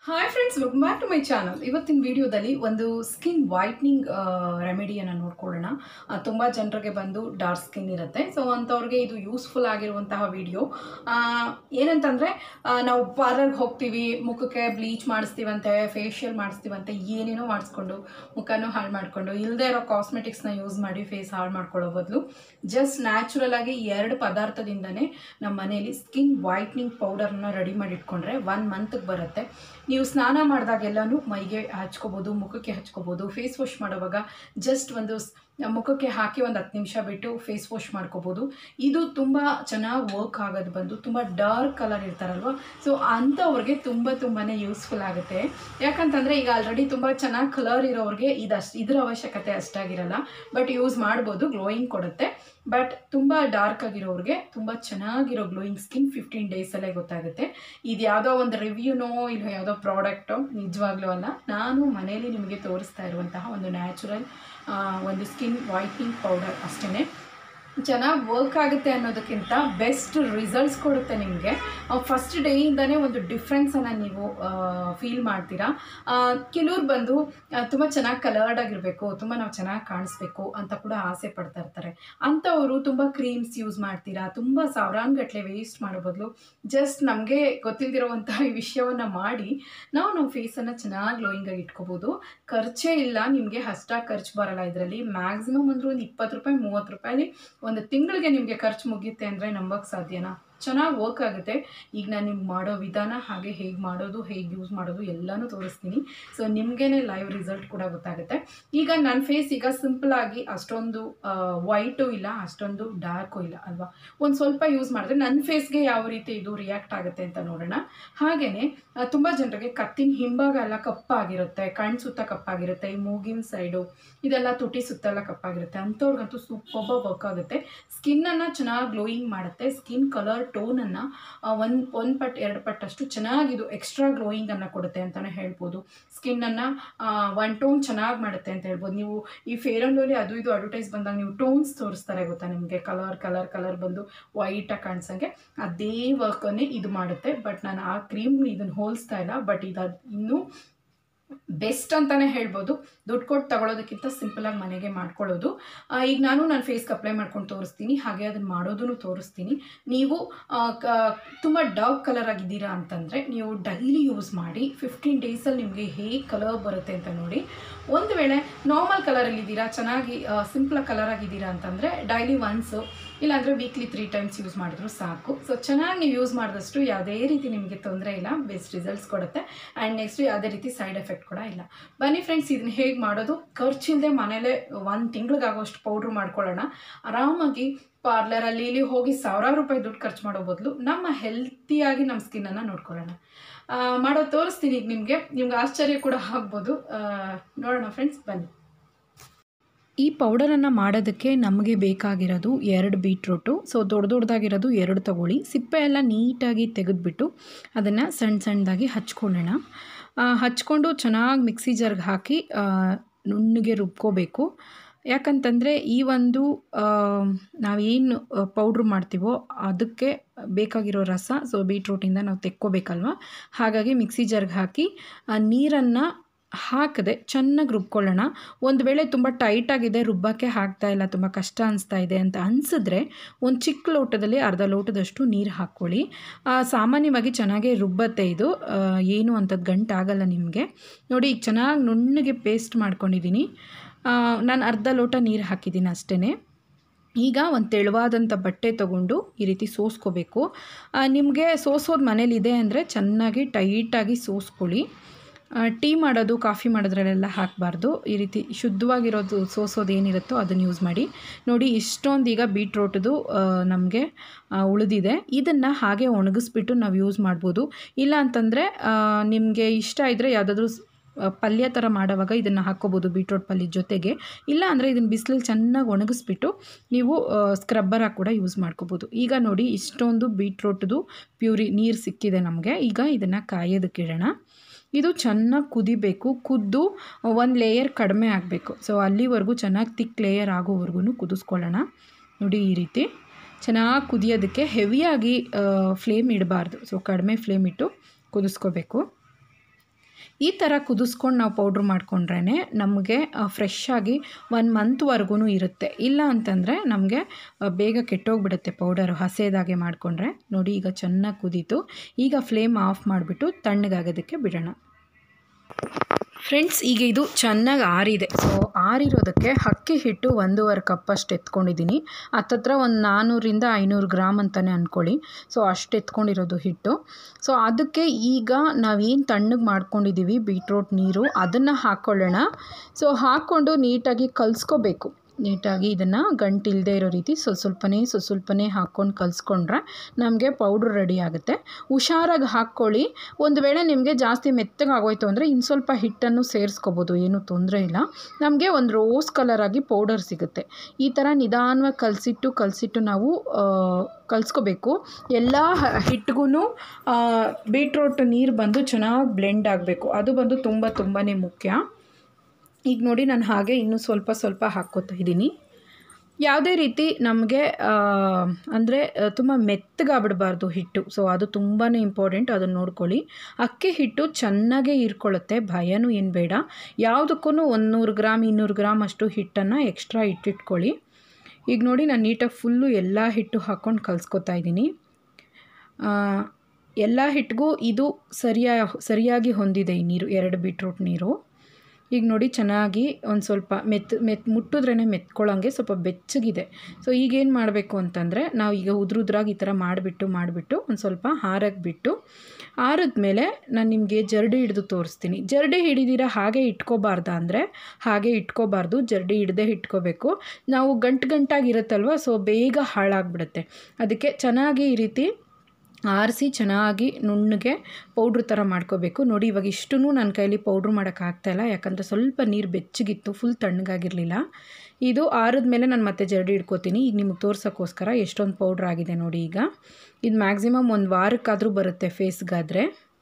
hi friends look back to my channel ಇವತ್ತಿನ ವಿಡಿಯೋದಲ್ಲಿ ಒಂದು ಸ್ಕಿನ್ ವೈಟ್ನಿಂಗ್ ರೆಮಿಡಿಯನ್ನು ನೋಡ್ಕೊಳ್ಳೋಣ ತುಂಬ ಜನರಿಗೆ ಬಂದು ಡಾರ್ಕ್ ಸ್ಕಿನ್ ಇರುತ್ತೆ ಸೊ ಅಂಥವ್ರಿಗೆ ಇದು ಯೂಸ್ಫುಲ್ ಆಗಿರುವಂತಹ ವಿಡಿಯೋ ಏನಂತಂದರೆ ನಾವು ಪಾರ್ಲರ್ಗೆ ಹೋಗ್ತೀವಿ ಮುಖಕ್ಕೆ ಬ್ಲೀಚ್ ಮಾಡಿಸ್ತೀವಂತೆ ಫೇಶಿಯಲ್ ಮಾಡಿಸ್ತೀವಂತೆ ಏನೇನೋ ಮಾಡಿಸ್ಕೊಂಡು ಮುಖನೂ ಹಾಳು ಮಾಡಿಕೊಂಡು ಇಲ್ಲದೆ ಇರೋ ಕಾಸ್ಮೆಟಿಕ್ಸ್ನ ಯೂಸ್ ಮಾಡಿ ಫೇಸ್ ಹಾಳು ಮಾಡ್ಕೊಳ್ಳೋ ಬದಲು ಜಸ್ಟ್ ನ್ಯಾಚುರಲ್ ಆಗಿ ಎರಡು ಪದಾರ್ಥದಿಂದನೇ ನಮ್ಮ ಮನೆಯಲ್ಲಿ ಸ್ಕಿನ್ ವೈಟ್ನಿಂಗ್ ಪೌಡರ್ನ ರೆಡಿ ಮಾಡಿ ಇಟ್ಕೊಂಡ್ರೆ ಒನ್ ಮಂತ್ಗೆ ಬರುತ್ತೆ ನೀವು ಸ್ನಾನ ಮಾಡಿದಾಗೆಲ್ಲನೂ ಮೈಗೆ ಹಚ್ಕೋಬೋದು ಮುಖಕ್ಕೆ ಹಚ್ಕೋಬೋದು ಫೇಸ್ ವಾಶ್ ಮಾಡೋವಾಗ ಜಸ್ಟ್ ಒಂದು ಸ್- ಮುಖಕ್ಕೆ ಹಾಕಿ ಒಂದು ಹತ್ತು ನಿಮಿಷ ಬಿಟ್ಟು ಫೇಸ್ ವಾಶ್ ಮಾಡ್ಕೋಬೋದು ಇದು ತುಂಬ ಚೆನ್ನಾಗಿ ವರ್ಕ್ ಆಗೋದು ಬಂದು ತುಂಬ ಡಾರ್ಕ್ ಕಲರ್ ಇರ್ತಾರಲ್ವ ಸೊ ಅಂಥವ್ರಿಗೆ ತುಂಬ ತುಂಬಾ ಯೂಸ್ಫುಲ್ ಆಗುತ್ತೆ ಯಾಕಂತಂದರೆ ಈಗ ಆಲ್ರೆಡಿ ತುಂಬ ಚೆನ್ನಾಗಿ ಕಲರ್ ಇರೋರಿಗೆ ಇದಷ್ಟು ಇದ್ರ ಅವಶ್ಯಕತೆ ಅಷ್ಟಾಗಿರಲ್ಲ ಬಟ್ ಯೂಸ್ ಮಾಡ್ಬೋದು ಗ್ಲೋಯಿಂಗ್ ಕೊಡುತ್ತೆ ಬಟ್ ತುಂಬ ಡಾರ್ಕ್ ಆಗಿರೋರಿಗೆ ತುಂಬ ಚೆನ್ನಾಗಿರೋ ಗ್ಲೋಯಿಂಗ್ ಸ್ಕಿನ್ ಫಿಫ್ಟೀನ್ ಡೇಸಲ್ಲೇ ಗೊತ್ತಾಗುತ್ತೆ ಇದು ಯಾವುದೋ ಒಂದು ರಿವ್ಯೂನೋ ಇಲ್ಲ ಯಾವುದೋ ಪ್ರಾಡಕ್ಟು ನಿಜವಾಗ್ಲೂ ಅಲ್ಲ ನಾನು ಮನೆಯಲ್ಲಿ ನಿಮಗೆ ತೋರಿಸ್ತಾ ಇರುವಂತಹ ಒಂದು ನ್ಯಾಚುರಲ್ ಒಂದು ಸ್ಕಿನ್ ವೈಟ್ನಿಂಗ್ ಪೌಡರ್ ಅಷ್ಟೇ ಚೆನ್ನಾಗಿ ವರ್ಕ್ ಆಗುತ್ತೆ ಅನ್ನೋದಕ್ಕಿಂತ ಬೆಸ್ಟ್ ರಿಸಲ್ಟ್ಸ್ ಕೊಡುತ್ತೆ ನಿಮಗೆ ಫಸ್ಟ್ ಡೇಯಿಂದನೇ ಒಂದು ಡಿಫ್ರೆನ್ಸನ್ನು ನೀವು ಫೀಲ್ ಮಾಡ್ತೀರಾ ಕೆಲವ್ರು ಬಂದು ತುಂಬ ಚೆನ್ನಾಗಿ ಕಲರ್ಡ್ ಆಗಿರಬೇಕು ತುಂಬ ನಾವು ಚೆನ್ನಾಗಿ ಕಾಣಿಸ್ಬೇಕು ಅಂತ ಕೂಡ ಆಸೆ ಪಡ್ತಾ ಇರ್ತಾರೆ ಅಂಥವರು ತುಂಬ ಕ್ರೀಮ್ಸ್ ಯೂಸ್ ಮಾಡ್ತೀರಾ ತುಂಬ ಸಾವಿರಾನುಗಟ್ಟಲೆ ವೇಸ್ಟ್ ಮಾಡೋ ಬದಲು ಜಸ್ಟ್ ನಮಗೆ ಗೊತ್ತಿಲ್ದಿರೋವಂತಹ ಈ ವಿಷಯವನ್ನು ಮಾಡಿ ನಾವು ನಮ್ಮ ಫೇಸನ್ನು ಚೆನ್ನಾಗಿ ಗ್ಲೋಯಿಂಗಾಗಿ ಇಟ್ಕೋಬೋದು ಖರ್ಚೇ ಇಲ್ಲ ನಿಮಗೆ ಅಷ್ಟಾಗಿ ಖರ್ಚು ಬರಲ್ಲ ಇದರಲ್ಲಿ ಮ್ಯಾಕ್ಸಿಮಮ್ ಅಂದ್ರೆ ಒಂದು ಇಪ್ಪತ್ತು ರೂಪಾಯಿ ಮೂವತ್ತು ರೂಪಾಯಿ ಒಂದು ತಿಂಗಳಿಗೆ ನಿಮಗೆ ಖರ್ಚು ಮುಗಿಯುತ್ತೆ ಅಂದರೆ ನಂಬಕ್ಕೆ ಸಾಧ್ಯನಾ ಚೆನ್ನಾಗಿ ವರ್ಕ್ ಆಗುತ್ತೆ ಈಗ ನಾನು ನಿಮ್ಗೆ ಮಾಡೋ ವಿಧಾನ ಹಾಗೆ ಹೇಗೆ ಮಾಡೋದು ಹೇಗೆ ಯೂಸ್ ಮಾಡೋದು ಎಲ್ಲನೂ ತೋರಿಸ್ತೀನಿ ಸೊ ನಿಮಗೇನೆ ಲೈವ್ ರಿಸಲ್ಟ್ ಕೂಡ ಗೊತ್ತಾಗುತ್ತೆ ಈಗ ನನ್ನ ಫೇಸ್ ಈಗ ಸಿಂಪಲ್ ಆಗಿ ಅಷ್ಟೊಂದು ವೈಟು ಇಲ್ಲ ಅಷ್ಟೊಂದು ಡಾರ್ಕು ಇಲ್ಲ ಅಲ್ವಾ ಒಂದು ಸ್ವಲ್ಪ ಯೂಸ್ ಮಾಡಿದ್ರೆ ನನ್ನ ಫೇಸ್ಗೆ ಯಾವ ರೀತಿ ಇದು ರಿಯಾಕ್ಟ್ ಆಗುತ್ತೆ ಅಂತ ನೋಡೋಣ ಹಾಗೆಯೇ ತುಂಬ ಜನರಿಗೆ ಕತ್ತಿನ ಹಿಂಭಾಗ ಎಲ್ಲ ಕಪ್ಪಾಗಿರುತ್ತೆ ಕಣ್ಣು ಸುತ್ತ ಕಪ್ಪಾಗಿರುತ್ತೆ ಈ ಮೂಗಿನ ಸೈಡು ಇದೆಲ್ಲ ತುಟಿ ಸುತ್ತೆಲ್ಲ ಕಪ್ಪಾಗಿರುತ್ತೆ ಅಂಥವ್ರಿಗಂತೂ ಸೂಪರ್ಬ ವರ್ಕ್ ಆಗುತ್ತೆ ಸ್ಕಿನ್ನನ್ನು ಚೆನ್ನಾಗಿ ಗ್ಲೋಯಿಂಗ್ ಮಾಡುತ್ತೆ ಸ್ಕಿನ್ ಕಲರ್ ಟೋನನ್ನು ಒಂದು ಒಂದು ಪಟ್ ಎರಡು ಪಟ್ಟಷ್ಟು ಚೆನ್ನಾಗಿದು ಎಕ್ಸ್ಟ್ರಾ ಗ್ಲೋಯಿಂಗನ್ನು ಕೊಡುತ್ತೆ ಅಂತಲೇ ಹೇಳ್ಬೋದು ಸ್ಕಿನ್ನನ್ನು ಒನ್ ಟೋನ್ ಚೆನ್ನಾಗಿ ಮಾಡುತ್ತೆ ಅಂತ ಹೇಳ್ಬೋದು ನೀವು ಈ ಫೇರ್ ಆ್ಯಂಡ್ ಲವ್ಲಿ ಅದು ಇದು ಅಡ್ವರ್ಟೈಸ್ ಬಂದಾಗ ನೀವು ಟೋನ್ಸ್ ತೋರಿಸ್ತಾರೆ ಗೊತ್ತಾ ನಿಮಗೆ ಕಲರ್ ಕಲರ್ ಕಲರ್ ಬಂದು ವೈಟಾಗಿ ಕಾಣಿಸಂಗೆ ಅದೇ ವರ್ಕನ್ನೇ ಇದು ಮಾಡುತ್ತೆ ಬಟ್ ನಾನು ಆ ಕ್ರೀಮ್ ಇದನ್ನು ಹೋಲಿಸ್ತಾ ಇಲ್ಲ ಬಟ್ ಇದು ಇನ್ನೂ ಬೆಸ್ಟ್ ಅಂತಲೇ ಹೇಳ್ಬೋದು ದುಡ್ಡು ಕೊಟ್ಟು ತಗೊಳ್ಳೋದಕ್ಕಿಂತ ಸಿಂಪಲಾಗಿ ಮನೆಗೆ ಮಾಡ್ಕೊಳ್ಳೋದು ಆ, ಈಗ ನಾನು ನನ್ನ ಫೇಸ್ಗೆ ಅಪ್ಲೈ ಮಾಡ್ಕೊಂಡು ತೋರಿಸ್ತೀನಿ ಹಾಗೆ ಅದನ್ನು ಮಾಡೋದನ್ನು ತೋರಿಸ್ತೀನಿ ನೀವು ಆ, ಕ- ತುಂಬ ಡಾರ್ಕ್ ಕಲರ್ ಆಗಿದ್ದೀರಾ ಅಂತಂದರೆ ನೀವು ಡೈಲಿ ಯೂಸ್ ಮಾಡಿ ಫಿಫ್ಟೀನ್ ಡೇಸಲ್ಲಿ ನಿಮಗೆ ಹೇಗೆ ಕಲರ್ ಬರುತ್ತೆ ಅಂತ ನೋಡಿ ಒಂದು ವೇಳೆ ನಾರ್ಮಲ್ ಕಲರಲ್ಲಿದ್ದೀರಾ ಚೆನ್ನಾಗಿ ಸಿಂಪಲ್ ಕಲರ್ ಆಗಿದ್ದೀರಾ ಅಂತಂದರೆ ಡೈಲಿ ಒನ್ಸು ಇಲ್ಲಾಂದರೆ ವೀಕ್ಲಿ ತ್ರೀ ಟೈಮ್ಸ್ ಯೂಸ್ ಮಾಡಿದ್ರು ಸಾಕು ಸೊ ಚೆನ್ನಾಗಿ ನೀವು ಯೂಸ್ ಮಾಡಿದಷ್ಟು ಯಾವುದೇ ರೀತಿ ನಿಮಗೆ ತೊಂದರೆ ಇಲ್ಲ ಬೆಸ್ಟ್ ರಿಸಲ್ಟ್ಸ್ ಕೊಡುತ್ತೆ ಆ್ಯಂಡ್ ನೆಕ್ಸ್ಟ್ ಯಾವುದೇ ರೀತಿ ಸೈಡ್ ಎಫೆಕ್ಟ್ ಕೂಡ ಇಲ್ಲ ಬನ್ನಿ ಫ್ರೆಂಡ್ಸ್ ಇದನ್ನ ಹೇಗೆ ಮಾಡೋದು ಖರ್ಚಿಲ್ಲದೆ ಮನೇಲೇ ಒಂದು ತಿಂಗಳಿಗಾಗೋಷ್ಟು ಪೌಡ್ರ್ ಮಾಡ್ಕೊಳ್ಳೋಣ ಆರಾಮಾಗಿ ಪಾರ್ಲರಲ್ಲಿ ಇಲ್ಲಿ ಹೋಗಿ ಸಾವಿರಾರು ರೂಪಾಯಿ ದುಡ್ಡು ಖರ್ಚು ಮಾಡೋ ಬದಲು ನಮ್ಮ ಹೆಲ್ತಿಯಾಗಿ ನಮ್ಮ ಸ್ಕಿನ್ನನ್ನು ನೋಡ್ಕೊಳ್ಳೋಣ ಆ, ಮಾಡೋದು ತೋರಿಸ್ತೀನಿ ಈಗ ನಿಮಗೆ ನಿಮ್ಗೆ ಆಶ್ಚರ್ಯ ಕೂಡ ಆಗ್ಬೋದು ಆ, ನೋಡೋಣ ಫ್ರೆಂಡ್ಸ್ ಬನ್ನಿ ಈ ಪೌಡರನ್ನು ಮಾಡೋದಕ್ಕೆ ನಮಗೆ ಬೇಕಾಗಿರೋದು ಎರಡು ಬೀಟ್ರೂಟು ಸೊ ದೊಡ್ಡ ದೊಡ್ಡದಾಗಿರೋದು ಎರಡು ತಗೊಳ್ಳಿ ಸಿಪ್ಪೆ ಎಲ್ಲ ನೀಟಾಗಿ ತೆಗೆದುಬಿಟ್ಟು ಅದನ್ನು ಸಣ್ಣ ಸಣ್ಣದಾಗಿ ಹಚ್ಕೊಳ್ಳೋಣ ಆ, ಹಚ್ಕೊಂಡು ಚೆನ್ನಾಗಿ ಮಿಕ್ಸಿ ಜಾರ್ಗೆ ಹಾಕಿ ಆ, ನುಣ್ಣಗೆ ರುಬ್ಕೋಬೇಕು ಯಾಕಂತಂದರೆ ಈ ಒಂದು ಆ, ನಾವೇನು ಪೌಡ್ರ್ ಮಾಡ್ತೀವೋ ಅದಕ್ಕೆ ಬೇಕಾಗಿರೋ ರಸ ಸೊ ಬೀಟ್ರೂಟಿಂದ ನಾವು ತೆಕ್ಕೋಬೇಕಲ್ವ ಹಾಗಾಗಿ ಮಿಕ್ಸಿ ಜಾರ್ಗೆ ಹಾಕಿ ನೀರನ್ನು ಹಾಕದೆ ಚೆನ್ನಾಗಿ ರುಬ್ಕೊಳ್ಳೋಣ ಒಂದು ವೇಳೆ ತುಂಬ ಟೈಟಾಗಿದೆ ರುಬ್ಬಕ್ಕೆ ಆಗ್ತಾ ಇಲ್ಲ ತುಂಬ ಕಷ್ಟ ಅನಿಸ್ತಾ ಇದೆ ಅಂತ ಅನಿಸಿದ್ರೆ ಒಂದು ಚಿಕ್ಕ ಲೋಟದಲ್ಲಿ ಅರ್ಧ ಲೋಟದಷ್ಟು ನೀರು ಹಾಕ್ಕೊಳ್ಳಿ ಆ, ಸಾಮಾನ್ಯವಾಗಿ ಚೆನ್ನಾಗೇ ರುಬ್ಬತ್ತೆ ಇದು ಆ, ಏನು ಅಂಥದ್ದು ಗಂಟಾಗಲ್ಲ ನಿಮಗೆ ನೋಡಿ ಈಗ ಚೆನ್ನಾಗಿ ನುಣ್ಣಗೆ ಪೇಸ್ಟ್ ಮಾಡ್ಕೊಂಡಿದ್ದೀನಿ ನಾನು ಅರ್ಧ ಲೋಟ ನೀರು ಹಾಕಿದ್ದೀನಿ ಅಷ್ಟೇ ಈಗ ಒಂದು ತೆಳುವಾದಂಥ ಬಟ್ಟೆ ತೊಗೊಂಡು ಈ ರೀತಿ ಸೋಸ್ಕೋಬೇಕು ನಿಮಗೆ ಸೋಸೋದು ಮನೇಲಿದೆ ಅಂದರೆ ಚೆನ್ನಾಗಿ ಟೈಟಾಗಿ ಸೋಸ್ಕೊಳ್ಳಿ ಆ, ಟೀ ಮಾಡೋದು ಕಾಫಿ ಮಾಡೋದ್ರಲ್ಲೆಲ್ಲ ಹಾಕಬಾರ್ದು ಈ ರೀತಿ ಶುದ್ಧವಾಗಿರೋದು ಸೋಸೋದು ಏನಿರುತ್ತೋ ಅದನ್ನು ಯೂಸ್ ಮಾಡಿ ನೋಡಿ ಇಷ್ಟೊಂದು ಈಗ ಬೀಟ್ರೋಟ್ದು ನಮಗೆ ಉಳಿದಿದೆ ಇದನ್ನು ಹಾಗೆ ಒಣಗಿಸ್ಬಿಟ್ಟು ನಾವು ಯೂಸ್ ಮಾಡ್ಬೋದು ಇಲ್ಲ ಅಂತಂದರೆ ನಿಮಗೆ ಇಷ್ಟ ಇದ್ದರೆ ಯಾವುದಾದ್ರೂ ಪಲ್ಯ ಥರ ಮಾಡೋವಾಗ ಇದನ್ನು ಹಾಕ್ಕೋಬೋದು ಬೀಟ್ರೋಟ್ ಪಲ್ಯದ ಜೊತೆಗೆ ಇಲ್ಲ ಅಂದರೆ ಇದನ್ನು ಬಿಸಿಲಲ್ಲಿ ಚೆನ್ನಾಗಿ ಒಣಗಿಸ್ಬಿಟ್ಟು ನೀವು ಸ್ಕ್ರಬ್ಬರಾಗಿ ಕೂಡ ಯೂಸ್ ಮಾಡ್ಕೋಬೋದು ಈಗ ನೋಡಿ ಇಷ್ಟೊಂದು ಬೀಟ್ರೋಟ್ದು ಪ್ಯೂರಿ ನೀರು ಸಿಕ್ಕಿದೆ ನಮಗೆ ಈಗ ಇದನ್ನು ಕಾಯೋದಕ್ಕಿಡೋಣ ಇದು ಚೆನ್ನಾಗಿ ಕುದಿಬೇಕು ಕುದ್ದು ಒಂದು ಲೇಯರ್ ಕಡಿಮೆ ಆಗಬೇಕು ಸೊ ಅಲ್ಲಿವರೆಗೂ ಚೆನ್ನಾಗಿ ತಿಕ್ ಲೇಯರ್ ಆಗೋವರೆಗೂ ಕುದಿಸ್ಕೊಳ್ಳೋಣ ನೋಡಿ ಈ ರೀತಿ ಚೆನ್ನಾಗಿ ಕುದಿಯೋದಕ್ಕೆ ಹೆವಿಯಾಗಿ ಫ್ಲೇಮ್ ಇಡಬಾರ್ದು ಸೊ ಕಡಿಮೆ ಫ್ಲೇಮ್ ಇಟ್ಟು ಕುದಿಸ್ಕೋಬೇಕು ಈ ಥರ ಕುದಿಸ್ಕೊಂಡು ನಾವು ಪೌಡ್ರ್ ಮಾಡ್ಕೊಂಡ್ರೇ ನಮಗೆ ಫ್ರೆಶ್ ಆಗಿ ಒನ್ ಮಂತ್ವರೆಗೂ ಇರುತ್ತೆ ಇಲ್ಲ ಅಂತಂದರೆ ನಮಗೆ ಬೇಗ ಕೆಟ್ಟೋಗ್ಬಿಡುತ್ತೆ ಪೌಡರು ಹಸೇದಾಗೆ ಮಾಡಿಕೊಂಡ್ರೆ ನೋಡಿ ಈಗ ಚೆನ್ನಾಗಿ ಕುದೀತು ಈಗ ಫ್ಲೇಮ್ ಆಫ್ ಮಾಡಿಬಿಟ್ಟು ತಣ್ಣಗಾಗೋದಕ್ಕೆ ಬಿಡೋಣ ಫ್ರೆಂಡ್ಸ್ ಈಗ ಇದು ಚೆನ್ನಾಗಿ ಆರಿದೆ ಸೊ ಆರಿರೋದಕ್ಕೆ ಅಕ್ಕಿ ಹಿಟ್ಟು ಒಂದೂವರೆ ಕಪ್ಪಷ್ಟು ಎತ್ಕೊಂಡಿದ್ದೀನಿ ಹತ್ತತ್ರ ಒಂದು ನಾನ್ನೂರಿಂದ ಐನೂರು ಗ್ರಾಮ್ ಅಂತಲೇ ಅಂದ್ಕೊಳ್ಳಿ ಸೊ ಅಷ್ಟು ಎತ್ಕೊಂಡಿರೋದು ಹಿಟ್ಟು ಸೊ ಅದಕ್ಕೆ ಈಗ ನಾವೇನು ತಣ್ಣಗೆ ಮಾಡ್ಕೊಂಡಿದ್ದೀವಿ ಬೀಟ್ರೋಟ್ ನೀರು ಅದನ್ನು ಹಾಕ್ಕೊಳ್ಳೋಣ ಸೊ ಹಾಕ್ಕೊಂಡು ನೀಟಾಗಿ ಕಲಿಸ್ಕೋಬೇಕು ನೀಟಾಗಿ ಇದನ್ನು ಗಂಟಿಲ್ಲದೆ ಇರೋ ರೀತಿ ಸ್ವಲ್ಪ ಸ್ವಲ್ಪನೇ ಸ್ವಲ್ಪ ಸ್ವಲ್ಪನೇ ಹಾಕ್ಕೊಂಡು ಕಲಿಸ್ಕೊಂಡ್ರೆ ನಮಗೆ ಪೌಡ್ರ್ ರೆಡಿ ಆಗುತ್ತೆ ಹುಷಾರಾಗಿ ಹಾಕ್ಕೊಳ್ಳಿ ಒಂದು ವೇಳೆ ನಿಮಗೆ ಜಾಸ್ತಿ ಮೆತ್ತಗೆ ಆಗೋಯ್ತು ಅಂದರೆ ಇನ್ನು ಸ್ವಲ್ಪ ಹಿಟ್ಟನ್ನು ಸೇರಿಸ್ಕೋಬೋದು ಏನೂ ತೊಂದರೆ ಇಲ್ಲ ನಮಗೆ ಒಂದು ರೋಸ್ ಕಲರಾಗಿ ಪೌಡರ್ ಸಿಗುತ್ತೆ ಈ ಥರ ನಿಧಾನವಾಗಿ ಕಲಸಿಟ್ಟು ಕಲಸಿಟ್ಟು ನಾವು ಕಲಿಸ್ಕೋಬೇಕು ಎಲ್ಲ ಹಿಟ್ಟಿಗೂ ಬೀಟ್ರೋಟ್ ನೀರು ಬಂದು ಚೆನ್ನಾಗಿ ಬ್ಲೆಂಡ್ ಆಗಬೇಕು ಅದು ಬಂದು ತುಂಬ ತುಂಬಾ ಮುಖ್ಯ ಈಗ ನೋಡಿ ನಾನು ಹಾಗೆ ಇನ್ನೂ ಸ್ವಲ್ಪ ಸ್ವಲ್ಪ ಹಾಕ್ಕೋತಾ ಇದ್ದೀನಿ ಯಾವುದೇ ರೀತಿ ನಮಗೆ ಅಂದರೆ ತುಂಬ ಮೆತ್ತಗಾಗ್ಬಿಡಬಾರ್ದು ಹಿಟ್ಟು ಸೊ ಅದು ತುಂಬಾ ಇಂಪಾರ್ಟೆಂಟ್ ಅದನ್ನು ನೋಡ್ಕೊಳ್ಳಿ ಅಕ್ಕಿ ಹಿಟ್ಟು ಚೆನ್ನಾಗೇ ಇರ್ಕೊಳ್ಳುತ್ತೆ ಭಯನೂ ಏನು ಬೇಡ ಯಾವುದಕ್ಕೂ ಒಂದು ನೂರು ಗ್ರಾಮ್ ಇನ್ನೂರು ಗ್ರಾಮ್ ಅಷ್ಟು ಹಿಟ್ಟನ್ನು ಎಕ್ಸ್ಟ್ರಾ ಇಟ್ಟಿಟ್ಕೊಳ್ಳಿ ಈಗ ನೋಡಿ ನಾನು ನೀಟಾಗಿ ಫುಲ್ಲು ಎಲ್ಲ ಹಿಟ್ಟು ಹಾಕ್ಕೊಂಡು ಕಲಿಸ್ಕೊತಾ ಇದ್ದೀನಿ ಎಲ್ಲ ಹಿಟ್ಟಿಗೂ ಇದು ಸರಿಯಾ ಸರಿಯಾಗಿ ಹೊಂದಿದೆ ಈ ನೀರು ಎರಡು ಬೀಟ್ರೂಟ್ ನೀರು ಈಗ ನೋಡಿ ಚೆನ್ನಾಗಿ ಒಂದು ಸ್ವಲ್ಪ ಮೆತ್ ಮೆತ್ ಮುಟ್ಟಿದ್ರೇ ಮೆತ್ಕೊಳ್ಳೋಂಗೆ ಸ್ವಲ್ಪ ಬೆಚ್ಚಗಿದೆ ಸೊ ಈಗೇನು ಮಾಡಬೇಕು ಅಂತಂದರೆ ನಾವು ಈಗ ಉದ್ರುದ್ರಾಗಿ ಈ ಥರ ಮಾಡಿಬಿಟ್ಟು ಮಾಡಿಬಿಟ್ಟು ಒಂದು ಸ್ವಲ್ಪ ಹಾರಕ್ಕೆ ಬಿಟ್ಟು ಆರಿದ್ಮೇಲೆ ನಾನು ನಿಮಗೆ ಜರಡಿ ಹಿಡಿದು ತೋರಿಸ್ತೀನಿ ಜರಡಿ ಹಿಡಿದಿರ ಹಾಗೆ ಇಟ್ಕೋಬಾರ್ದ ಅಂದರೆ ಹಾಗೆ ಇಟ್ಕೋಬಾರ್ದು ಜರಡಿ ಹಿಡ್ದೇ ಇಟ್ಕೋಬೇಕು ನಾವು ಗಂಟು ಗಂಟಾಗಿರುತ್ತಲ್ವ ಸೊ ಬೇಗ ಹಾಳಾಗ್ಬಿಡುತ್ತೆ ಅದಕ್ಕೆ ಚೆನ್ನಾಗಿ ಈ ರೀತಿ ಆರಿಸಿ ಚೆನ್ನಾಗಿ ನುಣ್ಣಗೆ ಪೌಡ್ರ್ ಥರ ಮಾಡ್ಕೋಬೇಕು ನೋಡಿ ಇವಾಗ ಇಷ್ಟೂ ನನ್ನ ಕೈಲಿ ಪೌಡ್ರ್ ಮಾಡೋಕ್ಕಾಗ್ತಾಯಿಲ್ಲ ಯಾಕಂದರೆ ಸ್ವಲ್ಪ ನೀರು ಬೆಚ್ಚಗಿತ್ತು ಫುಲ್ ತಣ್ಣಗಾಗಿರಲಿಲ್ಲ ಇದು ಆರಿದ್ಮೇಲೆ ನಾನು ಮತ್ತೆ ಜರಡಿ ಇಟ್ಕೋತೀನಿ ಈಗ ನಿಮಗೆ ತೋರ್ಸೋಕ್ಕೋಸ್ಕರ ಎಷ್ಟೊಂದು ಪೌಡ್ರ್ ಆಗಿದೆ ನೋಡಿ ಈಗ ಇದು ಮ್ಯಾಕ್ಸಿಮಮ್ ಒಂದು ವಾರಕ್ಕಾದರೂ ಬರುತ್ತೆ ಫೇಸ್ಗಾದರೆ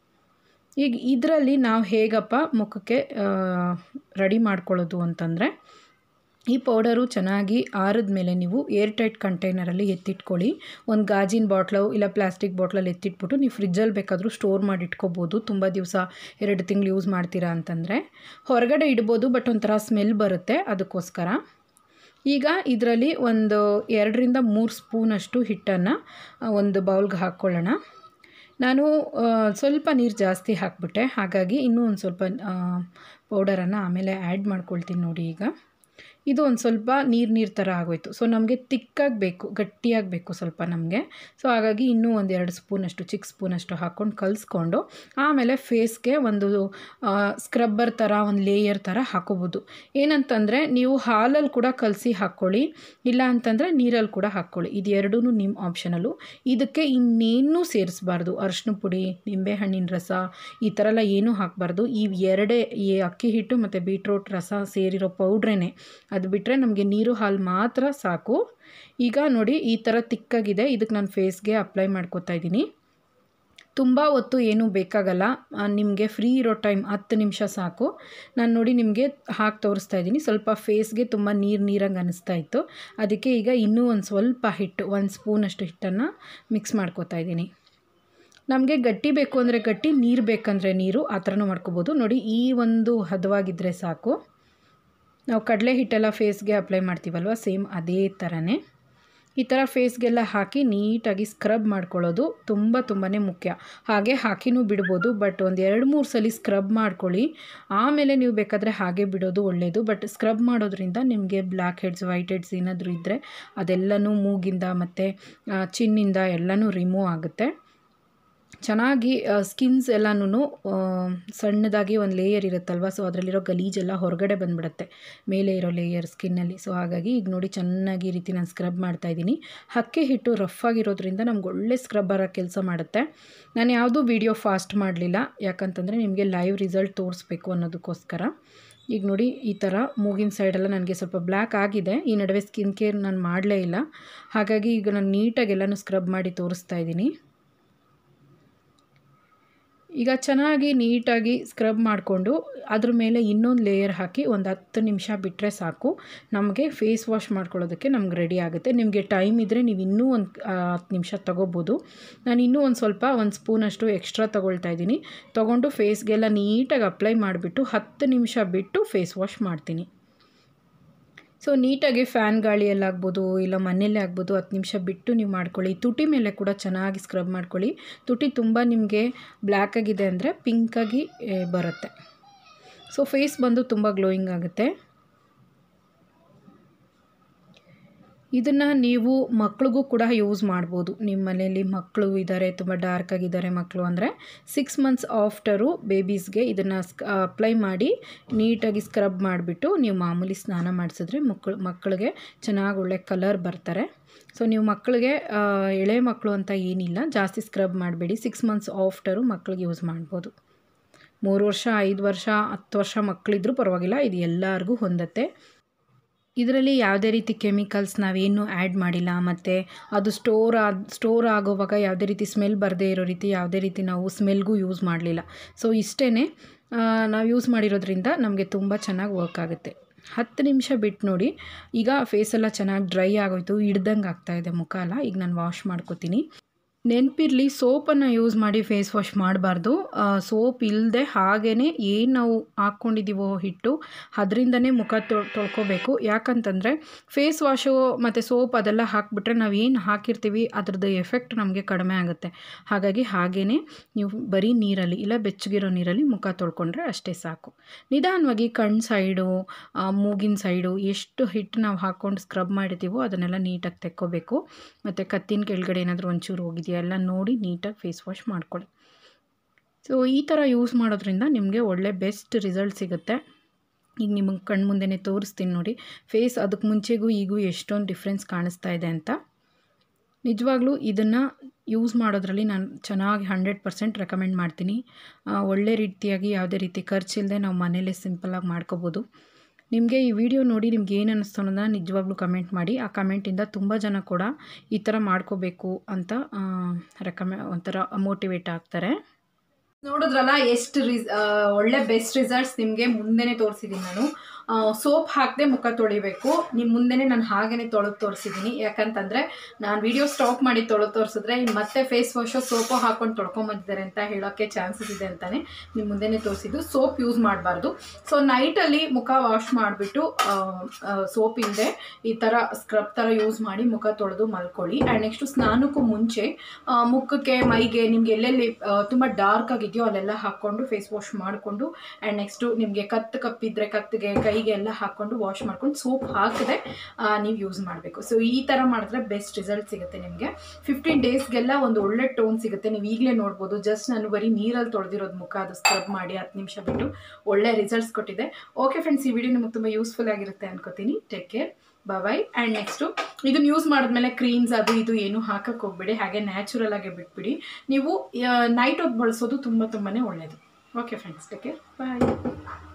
ಈಗ ಇದರಲ್ಲಿ ನಾವು ಹೇಗಪ್ಪ ಮುಖಕ್ಕೆ ರೆಡಿ ಮಾಡ್ಕೊಳ್ಳೋದು ಅಂತಂದರೆ ಈ ಪೌಡರು ಚೆನ್ನಾಗಿ ಆರಿದ ಮೇಲೆ ನೀವು ಏರ್ ಟೈಟ್ ಕಂಟೈನರಲ್ಲಿ ಎತ್ತಿಟ್ಕೊಳ್ಳಿ ಒಂದು ಗಾಜಿನ ಬಾಟ್ಲು ಇಲ್ಲ ಪ್ಲಾಸ್ಟಿಕ್ ಬಾಟ್ಲಲ್ಲಿ ಎತ್ತಿಟ್ಬಿಟ್ಟು ನೀವು ಫ್ರಿಜ್ಜಲ್ಲಿ ಬೇಕಾದರೂ ಸ್ಟೋರ್ ಮಾಡಿ ಇಟ್ಕೋಬೋದು ತುಂಬ ದಿವಸ ಎರಡು ತಿಂಗಳು ಯೂಸ್ ಮಾಡ್ತೀರಾ ಅಂತಂದರೆ ಹೊರಗಡೆ ಇಡ್ಬೋದು ಬಟ್ ಒಂಥರ ಸ್ಮೆಲ್ ಬರುತ್ತೆ ಅದಕ್ಕೋಸ್ಕರ ಈಗ ಇದರಲ್ಲಿ ಒಂದು ಎರಡರಿಂದ ಮೂರು ಸ್ಪೂನಷ್ಟು ಹಿಟ್ಟನ್ನು ಒಂದು ಬೌಲ್ಗೆ ಹಾಕ್ಕೊಳ್ಳೋಣ ನಾನು ಸ್ವಲ್ಪ ನೀರು ಜಾಸ್ತಿ ಹಾಕ್ಬಿಟ್ಟೆ ಹಾಗಾಗಿ ಇನ್ನೂ ಒಂದು ಸ್ವಲ್ಪ ಪೌಡರನ್ನು ಆಮೇಲೆ ಆ್ಯಡ್ ಮಾಡ್ಕೊಳ್ತೀನಿ ನೋಡಿ ಈಗ ಇದು ಒಂದು ಸ್ವಲ್ಪ ನೀರು ನೀರು ಥರ ಆಗೋಯ್ತು ಸೊ ನಮಗೆ ತಿಕ್ಕಾಗಿ ಬೇಕು ಗಟ್ಟಿಯಾಗಿ ಬೇಕು ಸ್ವಲ್ಪ ನಮಗೆ ಸೊ ಹಾಗಾಗಿ ಇನ್ನೂ ಒಂದು ಎರಡು ಸ್ಪೂನಷ್ಟು ಚಿಕ್ಕ ಸ್ಪೂನಷ್ಟು ಹಾಕ್ಕೊಂಡು ಕಲಿಸ್ಕೊಂಡು ಆಮೇಲೆ ಫೇಸ್ಗೆ ಒಂದು ಸ್ಕ್ರಬ್ಬರ್ ಥರ ಒಂದು ಲೇಯರ್ ಥರ ಹಾಕೋಬೋದು ಏನಂತಂದರೆ ನೀವು ಹಾಲಲ್ಲಿ ಕೂಡ ಕಲಸಿ ಹಾಕ್ಕೊಳ್ಳಿ ಇಲ್ಲ ಅಂತಂದರೆ ನೀರಲ್ಲಿ ಕೂಡ ಹಾಕ್ಕೊಳ್ಳಿ ಇದು ಎರಡೂ ನಿಮ್ಮ ಆಪ್ಷನಲ್ಲು ಇದಕ್ಕೆ ಇನ್ನೇನೂ ಸೇರಿಸಬಾರ್ದು ಅರಿಶಿನ ಪುಡಿ ನಿಂಬೆಹಣ್ಣಿನ ರಸ ಈ ಥರ ಎಲ್ಲ ಏನೂ ಹಾಕಬಾರ್ದು ಈ ಎರಡೇ ಈ ಅಕ್ಕಿ ಹಿಟ್ಟು ಮತ್ತು ಬೀಟ್ರೋಟ್ ರಸ ಸೇರಿರೋ ಪೌಡ್ರೇ ಅದು ಬಿಟ್ಟರೆ ನಮಗೆ ನೀರು ಹಾಲು ಮಾತ್ರ ಸಾಕು ಈಗ ನೋಡಿ ಈ ಥರ ತಿಕ್ಕಾಗಿದೆ ಇದಕ್ಕೆ ನಾನು ಫೇಸ್ಗೆ ಅಪ್ಲೈ ಮಾಡ್ಕೋತಾ ಇದ್ದೀನಿ ತುಂಬ ಹೊತ್ತು ಏನೂ ಬೇಕಾಗಲ್ಲ ನಿಮಗೆ ಫ್ರೀ ಇರೋ ಟೈಮ್ ಹತ್ತು ನಿಮಿಷ ಸಾಕು ನಾನು ನೋಡಿ ನಿಮಗೆ ಹಾಕಿ ತೋರಿಸ್ತಾ ಇದ್ದೀನಿ ಸ್ವಲ್ಪ ಫೇಸ್ಗೆ ತುಂಬ ನೀರು ನೀರಂಗೆ ಅನ್ನಿಸ್ತಾ ಇತ್ತು ಅದಕ್ಕೆ ಈಗ ಇನ್ನೂ ಒಂದು ಸ್ವಲ್ಪ ಹಿಟ್ಟು ಒಂದು ಸ್ಪೂನಷ್ಟು ಹಿಟ್ಟನ್ನು ಮಿಕ್ಸ್ ಮಾಡ್ಕೋತಾ ಇದ್ದೀನಿ ನಮಗೆ ಗಟ್ಟಿ ಬೇಕು ಅಂದರೆ ಗಟ್ಟಿ ನೀರು ಬೇಕಂದರೆ ನೀರು ಆ ಥರನೂ ಮಾಡ್ಕೋಬೋದು ನೋಡಿ ಈ ಒಂದು ಹದವಾಗಿದ್ದರೆ ಸಾಕು ನಾವು ಕಡಲೆ ಹಿಟ್ಟೆಲ್ಲ ಫೇಸ್ಗೆ ಅಪ್ಲೈ ಮಾಡ್ತೀವಲ್ವ ಸೇಮ್ ಅದೇ ಥರನೇ ಈ ಥರ ಫೇಸ್ಗೆಲ್ಲ ಹಾಕಿ ನೀಟಾಗಿ ಸ್ಕ್ರಬ್ ಮಾಡ್ಕೊಳ್ಳೋದು ತುಂಬ ತುಂಬಾ ಮುಖ್ಯ ಹಾಗೆ ಹಾಕಿನೂ ಬಿಡ್ಬೋದು ಬಟ್ ಒಂದು ಎರಡು ಮೂರು ಸಲ ಸ್ಕ್ರಬ್ ಮಾಡ್ಕೊಳ್ಳಿ ಆಮೇಲೆ ನೀವು ಬೇಕಾದರೆ ಹಾಗೆ ಬಿಡೋದು ಒಳ್ಳೆಯದು ಬಟ್ ಸ್ಕ್ರಬ್ ಮಾಡೋದ್ರಿಂದ ನಿಮಗೆ ಬ್ಲ್ಯಾಕ್ ಹೆಡ್ಸ್ ವೈಟ್ ಹೆಡ್ಸ್ ಏನಾದರೂ ಇದ್ದರೆ ಅದೆಲ್ಲನೂ ಮೂಗಿಂದ ಮತ್ತು ಚಿನ್ನಿಂದ ಎಲ್ಲನೂ ರಿಮೂವ್ ಆಗುತ್ತೆ ಚೆನ್ನಾಗಿ ಸ್ಕಿನ್ಸ್ ಎಲ್ಲನೂ ಸಣ್ಣದಾಗಿ ಒಂದು ಲೇಯರ್ ಇರುತ್ತಲ್ವ ಸೊ ಅದರಲ್ಲಿರೋ ಗಲೀಜೆಲ್ಲ ಹೊರಗಡೆ ಬಂದುಬಿಡುತ್ತೆ ಮೇಲೆ ಇರೋ ಲೇಯರ್ ಸ್ಕಿನ್ನಲ್ಲಿ ಸೊ ಹಾಗಾಗಿ ಈಗ ನೋಡಿ ಚೆನ್ನಾಗಿ ಈ ರೀತಿ ನಾನು ಸ್ಕ್ರಬ್ ಮಾಡ್ತಾಯಿದ್ದೀನಿ ಅಕ್ಕಿ ಹಿಟ್ಟು ರಫ್ ಆಗಿರೋದ್ರಿಂದ ನಮ್ಗೆ ಒಳ್ಳೆ ಸ್ಕ್ರಬ್ಬರ ಕೆಲಸ ಮಾಡುತ್ತೆ ನಾನು ಯಾವುದೂ ವೀಡಿಯೋ ಫಾಸ್ಟ್ ಮಾಡಲಿಲ್ಲ ಯಾಕಂತಂದರೆ ನಿಮಗೆ ಲೈವ್ ರಿಸಲ್ಟ್ ತೋರಿಸ್ಬೇಕು ಅನ್ನೋದಕ್ಕೋಸ್ಕರ ಈಗ ನೋಡಿ ಈ ಥರ ಮೂಗಿನ ಸೈಡೆಲ್ಲ ನನಗೆ ಸ್ವಲ್ಪ ಬ್ಲ್ಯಾಕ್ ಆಗಿದೆ ಈ ನಡುವೆ ಸ್ಕಿನ್ ಕೇರ್ ನಾನು ಮಾಡಲೇ ಇಲ್ಲ ಹಾಗಾಗಿ ಈಗ ನಾನು ನೀಟಾಗಿ ಎಲ್ಲನೂ ಸ್ಕ್ರಬ್ ಮಾಡಿ ತೋರಿಸ್ತಾ ಇದ್ದೀನಿ ಈಗ ಚೆನ್ನಾಗಿ ನೀಟಾಗಿ ಸ್ಕ್ರಬ್ ಮಾಡಿಕೊಂಡು ಅದ್ರ ಮೇಲೆ ಇನ್ನೊಂದು ಲೇಯರ್ ಹಾಕಿ ಒಂದು ಹತ್ತು ನಿಮಿಷ ಬಿಟ್ಟರೆ ಸಾಕು ನಮಗೆ ಫೇಸ್ ವಾಶ್ ಮಾಡ್ಕೊಳ್ಳೋದಕ್ಕೆ ನಮ್ಗೆ ರೆಡಿ ಆಗುತ್ತೆ ನಿಮಗೆ ಟೈಮ್ ಇದ್ದರೆ ನೀವು ಇನ್ನೂ ಒಂದು ಹತ್ತು ನಿಮಿಷ ತೊಗೋಬೋದು ನಾನು ಇನ್ನೂ ಒಂದು ಸ್ವಲ್ಪ ಒಂದು ಸ್ಪೂನಷ್ಟು ಎಕ್ಸ್ಟ್ರಾ ತೊಗೊಳ್ತಾ ಇದ್ದೀನಿ ತೊಗೊಂಡು ಫೇಸ್ಗೆಲ್ಲ ನೀಟಾಗಿ ಅಪ್ಲೈ ಮಾಡಿಬಿಟ್ಟು ಹತ್ತು ನಿಮಿಷ ಬಿಟ್ಟು ಫೇಸ್ ವಾಶ್ ಮಾಡ್ತೀನಿ ಸೊ ನೀಟಾಗಿ ಫ್ಯಾನ್ ಗಾಳಿಯಲ್ಲಾಗ್ಬೋದು ಇಲ್ಲ ಮನೆಯಲ್ಲೇ ಆಗ್ಬೋದು ಹತ್ತು ನಿಮಿಷ ಬಿಟ್ಟು ನೀವು ಮಾಡ್ಕೊಳ್ಳಿ ತುಟಿ ಮೇಲೆ ಕೂಡ ಚೆನ್ನಾಗಿ ಸ್ಕ್ರಬ್ ಮಾಡ್ಕೊಳ್ಳಿ ತುಟಿ ತುಂಬ ನಿಮಗೆ ಬ್ಲ್ಯಾಕ್ ಆಗಿದೆ ಅಂದರೆ ಪಿಂಕಾಗಿ ಬರುತ್ತೆ ಸೊ ಫೇಸ್ ಬಂದು ತುಂಬ ಗ್ಲೋಯಿಂಗ್ ಆಗುತ್ತೆ ಇದನ್ನು ನೀವು ಮಕ್ಳಿಗೂ ಕೂಡ ಯೂಸ್ ಮಾಡ್ಬೋದು ನಿಮ್ಮ ಮನೆಯಲ್ಲಿ ಮಕ್ಕಳು ಇದ್ದಾರೆ ತುಂಬ ಡಾರ್ಕ್ ಆಗಿದ್ದಾರೆ ಮಕ್ಕಳು ಅಂದರೆ ಸಿಕ್ಸ್ ಮಂತ್ಸ್ ಆಫ್ಟರು ಬೇಬೀಸ್ಗೆ ಇದನ್ನು ಸ್ಕ್ ಅಪ್ಲೈ ಮಾಡಿ ನೀಟಾಗಿ ಸ್ಕ್ರಬ್ ಮಾಡಿಬಿಟ್ಟು ನೀವು ಮಾಮೂಲಿ ಸ್ನಾನ ಮಾಡಿಸಿದ್ರೆ ಮಕ್ಕಳು ಮಕ್ಕಳಿಗೆ ಚೆನ್ನಾಗಿ ಒಳ್ಳೆ ಕಲರ್ ಬರ್ತಾರೆ ಸೊ ನೀವು ಮಕ್ಕಳಿಗೆ ಎಳೆ ಮಕ್ಕಳು ಅಂತ ಏನಿಲ್ಲ ಜಾಸ್ತಿ ಸ್ಕ್ರಬ್ ಮಾಡಬೇಡಿ ಸಿಕ್ಸ್ ಮಂತ್ಸ್ ಆಫ್ಟರು ಮಕ್ಕಳಿಗೆ ಯೂಸ್ ಮಾಡ್ಬೋದು ಮೂರು ವರ್ಷ ಐದು ವರ್ಷ ಹತ್ತು ವರ್ಷ ಮಕ್ಕಳಿದ್ರೂ ಪರವಾಗಿಲ್ಲ ಇದು ಎಲ್ಲರಿಗೂ ಹೊಂದತ್ತೆ ಇದರಲ್ಲಿ ಯಾವುದೇ ರೀತಿ ಕೆಮಿಕಲ್ಸ್ ನಾವೇನು ಆ್ಯಡ್ ಮಾಡಿಲ್ಲ ಮತ್ತು ಅದು ಸ್ಟೋರ್ ಆದ ಸ್ಟೋರ್ ಆಗೋವಾಗ ಯಾವುದೇ ರೀತಿ ಸ್ಮೆಲ್ ಬರದೇ ಇರೋ ರೀತಿ ಯಾವುದೇ ರೀತಿ ನಾವು ಸ್ಮೆಲ್ಗೂ ಯೂಸ್ ಮಾಡಲಿಲ್ಲ ಸೊ ಇಷ್ಟೇ ನಾವು ಯೂಸ್ ಮಾಡಿರೋದ್ರಿಂದ ನಮಗೆ ತುಂಬ ಚೆನ್ನಾಗಿ ವರ್ಕ್ ಆಗುತ್ತೆ ಹತ್ತು ನಿಮಿಷ ಬಿಟ್ಟು ನೋಡಿ ಈಗ ಫೇಸೆಲ್ಲ ಚೆನ್ನಾಗಿ ಡ್ರೈ ಆಗೋಯ್ತು ಹಿಡ್ದಂಗೆ ಆಗ್ತಾಯಿದೆ ಮುಖ ಎಲ್ಲ ಈಗ ನಾನು ವಾಶ್ ಮಾಡ್ಕೋತೀನಿ ನೆನಪಿರಲಿ ಸೋಪನ್ನು ಯೂಸ್ ಮಾಡಿ ಫೇಸ್ ವಾಶ್ ಮಾಡಬಾರ್ದು ಸೋಪ್ ಇಲ್ಲದೆ ಹಾಗೇ ಏನು ನಾವು ಹಾಕ್ಕೊಂಡಿದ್ದೀವೋ ಹಿಟ್ಟು ಅದರಿಂದನೇ ಮುಖ ತೊಳ್ ತೊಳ್ಕೊಬೇಕು ಯಾಕಂತಂದರೆ ಫೇಸ್ ವಾಶು ಮತ್ತು ಸೋಪ್ ಅದೆಲ್ಲ ಹಾಕಿಬಿಟ್ರೆ ನಾವು ಏನು ಹಾಕಿರ್ತೀವಿ ಅದ್ರದ್ದು ಎಫೆಕ್ಟ್ ನಮಗೆ ಕಡಿಮೆ ಆಗುತ್ತೆ ಹಾಗಾಗಿ ಹಾಗೇ ನೀವು ಬರೀ ನೀರಲ್ಲಿ ಇಲ್ಲ ಬೆಚ್ಚಗಿರೋ ನೀರಲ್ಲಿ ಮುಖ ತೊಳ್ಕೊಂಡ್ರೆ ಅಷ್ಟೇ ಸಾಕು ನಿಧಾನವಾಗಿ ಕಣ್ಣು ಸೈಡು ಮೂಗಿನ ಸೈಡು ಎಷ್ಟು ಹಿಟ್ಟು ನಾವು ಹಾಕ್ಕೊಂಡು ಸ್ಕ್ರಬ್ ಮಾಡಿರ್ತೀವೋ ಅದನ್ನೆಲ್ಲ ನೀಟಾಗಿ ತೆಕ್ಕೋಬೇಕು ಮತ್ತು ಕತ್ತಿನ ಕೆಳಗಡೆ ಏನಾದರೂ ಒಂಚೂರು ಹೋಗಿದೆಯಾ ಎಲ್ಲ ನೋಡಿ ನೀಟಾಗಿ ಫೇಸ್ ವಾಶ್ ಮಾಡ್ಕೊಳ್ಳಿ ಸೊ ಈ ಥರ ಯೂಸ್ ಮಾಡೋದ್ರಿಂದ ನಿಮಗೆ ಒಳ್ಳೆ ಬೆಸ್ಟ್ ರಿಸಲ್ಟ್ ಸಿಗುತ್ತೆ ಈಗ ನಿಮಗೆ ಕಣ್ಣು ಮುಂದೆನೇ ತೋರಿಸ್ತೀನಿ ನೋಡಿ ಫೇಸ್ ಅದಕ್ಕೆ ಮುಂಚೆಗೂ ಈಗೂ ಎಷ್ಟೊಂದು ಡಿಫ್ರೆನ್ಸ್ ಕಾಣಿಸ್ತಾ ಇದೆ ಅಂತ ನಿಜವಾಗ್ಲೂ ಇದನ್ನು ಯೂಸ್ ಮಾಡೋದ್ರಲ್ಲಿ ನಾನು ಚೆನ್ನಾಗಿ ಹಂಡ್ರೆಡ್ ಪರ್ಸೆಂಟ್ ರೆಕಮೆಂಡ್ ಮಾಡ್ತೀನಿ ಒಳ್ಳೆ ರೀತಿಯಾಗಿ ಯಾವುದೇ ರೀತಿ ಖರ್ಚಿಲ್ಲದೆ ನಾವು ಮನೇಲೇ ಸಿಂಪಲಾಗಿ ಮಾಡ್ಕೋಬೋದು ನಿಮಗೆ ಈ ವಿಡಿಯೋ ನೋಡಿ ನಿಮ್ಗೆ ಏನು ಅನ್ನಿಸ್ತು ಅನ್ನೋದನ್ನ ನಿಜವಾಗ್ಲೂ ಕಮೆಂಟ್ ಮಾಡಿ ಆ ಕಮೆಂಟಿಂದ ತುಂಬ ಜನ ಕೂಡ ಈ ಥರ ಮಾಡ್ಕೋಬೇಕು ಅಂತ ರೆಕಮೆ ಒಂಥರ ಮೋಟಿವೇಟ್ ಆಗ್ತಾರೆ ನೋಡಿದ್ರಲ್ಲ ಎಷ್ಟು ರಿಸ್ ಒಳ್ಳೆ ಬೆಸ್ಟ್ ರಿಸಲ್ಟ್ಸ್ ನಿಮಗೆ ಮುಂದೆನೇ ತೋರಿಸಿದ್ದೀನಿ ನಾನು ಸೋಪ್ ಹಾಕದೆ ಮುಖ ತೊಳಿಬೇಕು ನಿಮ್ಮ ಮುಂದೆನೇ ನಾನು ಹಾಗೇ ತೊಳೆದು ತೋರಿಸಿದ್ದೀನಿ ಯಾಕಂತಂದರೆ ನಾನು ವಿಡಿಯೋ ಸ್ಟಾಪ್ ಮಾಡಿ ತೊಳೆದು ತೋರಿಸಿದ್ರೆ ಮತ್ತೆ ಫೇಸ್ ವಾಶು ಸೋಪು ಹಾಕ್ಕೊಂಡು ತೊಳ್ಕೊಂಬಂದಿದ್ದಾರೆ ಅಂತ ಹೇಳೋಕ್ಕೆ ಚಾನ್ಸಸ್ ಇದೆ ಅಂತಲೇ ನಿಮ್ಮ ಮುಂದೆನೇ ತೋರಿಸಿದ್ದು ಸೋಪ್ ಯೂಸ್ ಮಾಡಬಾರ್ದು ಸೊ ನೈಟಲ್ಲಿ ಮುಖ ವಾಶ್ ಮಾಡಿಬಿಟ್ಟು ಸೋಪ್ ಇಲ್ಲದೆ ಈ ಥರ ಸ್ಕ್ರಬ್ ಥರ ಯೂಸ್ ಮಾಡಿ ಮುಖ ತೊಳೆದು ಮಲ್ಕೊಳ್ಳಿ ಆ್ಯಂಡ್ ನೆಕ್ಸ್ಟು ಸ್ನಾನಕ್ಕೂ ಮುಂಚೆ ಮುಖಕ್ಕೆ ಮೈಗೆ ನಿಮ್ಗೆ ಎಲ್ಲೆಲ್ಲಿ ತುಂಬ ಡಾರ್ಕ್ ಆಗಿದೆಯೋ ಅಲ್ಲೆಲ್ಲ ಹಾಕ್ಕೊಂಡು ಫೇಸ್ ವಾಶ್ ಮಾಡಿಕೊಂಡು ಆ್ಯಂಡ್ ನೆಕ್ಸ್ಟು ನಿಮಗೆ ಕತ್ತು ಕಪ್ಪಿದ್ರೆ ಕತ್ತಿಗೆ ಕೈಗೆ ಎಲ್ಲ ಹಾಕ್ಕೊಂಡು ವಾಶ್ ಮಾಡ್ಕೊಂಡು ಸೋಪ್ ಹಾಕದೆ ನೀವು ಯೂಸ್ ಮಾಡಬೇಕು ಸೊ ಈ ಥರ ಮಾಡಿದ್ರೆ ಬೆಸ್ಟ್ ರಿಸಲ್ಟ್ ಸಿಗುತ್ತೆ ನಿಮಗೆ ಫಿಫ್ಟೀನ್ ಡೇಸ್ಗೆಲ್ಲ ಒಂದು ಒಳ್ಳೆ ಟೋನ್ ಸಿಗುತ್ತೆ ನೀವು ಈಗಲೇ ನೋಡ್ಬೋದು ಜಸ್ಟ್ ನಾನು ಬರೀ ನೀರಲ್ಲಿ ತೊಳೆದಿರೋದು ಮುಖ ಅದು ಸ್ಕ್ರಬ್ ಮಾಡಿ ಹತ್ತು ನಿಮಿಷ ಬಿಟ್ಟು ಒಳ್ಳೆ ರಿಸಲ್ಟ್ಸ್ ಕೊಟ್ಟಿದೆ ಓಕೆ ಫ್ರೆಂಡ್ಸ್ ಈ ವಿಡಿಯೋ ನಿಮಗೆ ತುಂಬ ಯೂಸ್ಫುಲ್ ಆಗಿರುತ್ತೆ ಅನ್ಕೋತೀನಿ take care bye and next ಇದನ್ನು ಯೂಸ್ ಮಾಡಿದ್ಮೇಲೆ ಕ್ರೀಮ್ಸ್ ಅದು ಇದು ಏನು ಹಾಕಕ್ಕೆ ಹೋಗ್ಬೇಡಿ ಹಾಗೆ ನ್ಯಾಚುರಲ್ ಆಗಿ ಬಿಟ್ಬಿಡಿ ನೀವು ನೈಟ್ ಹೊತ್ತು ಬಳಸೋದು ತುಂಬ ತುಂಬಾ ಒಳ್ಳೆಯದು ಓಕೆ ಫ್ರೆಂಡ್ಸ್ ಟೇಕ್ ಕೇರ್ ಬಾಯ್